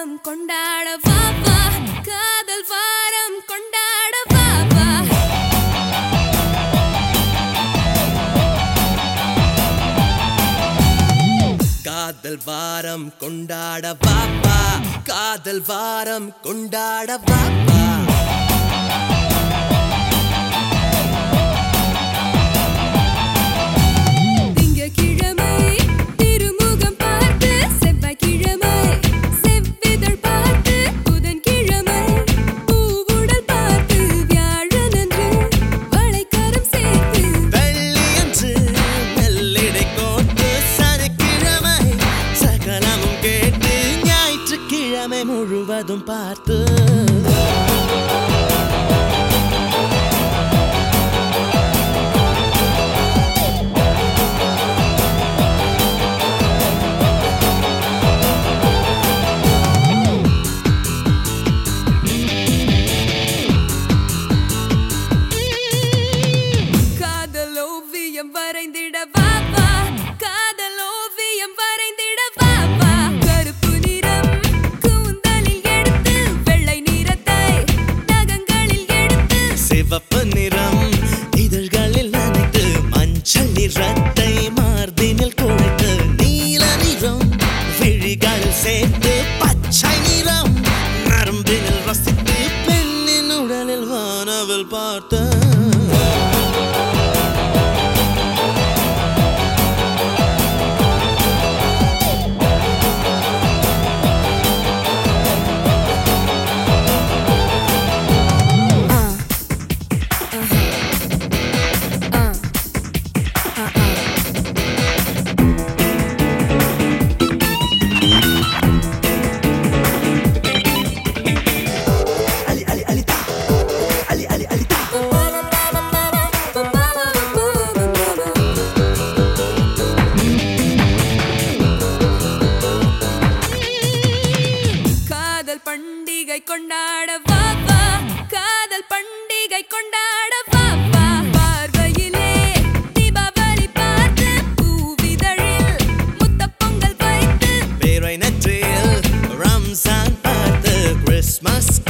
வாரம் கொண்டாட வாப்பா காதல் வாரம் கொண்டாட வாப்பா காதல் வாரம் கொண்டாட வாப்பா காதல் வாரம் கொண்டாட வாப்பா திங்கட்கிழமை திருமுகம் பார்த்து செவ்வாய்க்கிழமை செவ்விதழ் பார்த்து புதன்கிழமை பூவுடல் பார்த்து வியாழனன்று வளைக்கரம் சேர்த்து வெள்ளியன்று மெல்லிடை கோட்டு சனிக்கிழமை சகலமும் கேட்டு ஞாயிற்றுக்கிழமை முழுவதும் பார்த்து காதல் ஓவியம் வரைந்திட வாப்பா காதல் ஓவியம் வரைந்திட வாப்பா கருப்பு நிறம் கூந்தலில் எடுத்து வெள்ளை நிறத்தை நகங்களில் எடுத்து சிவப்பு நிறம் இதழ்களில் நனைத்து மஞ்சள் நிறத்தை மார்பினில் குழைத்து நீல நிறம் விழிகளில் சேர்த்து பச்சை நிறம் நரம்பினில் ரசித்து பெண்ணின் உடலில் வானவில் பார்த்த காதல் பண்டிகை கொண்டாட வாப்பா காதல் பண்டிகை கொண்டாட வாப்பா பார்வையிலே தீபாவளி பார்த்து பூவிதழில் முத்தப் பொங்கல் வைத்து பேரை நெற்றியில் ரம்சான் பார்த்து கிறிஸ்மஸ்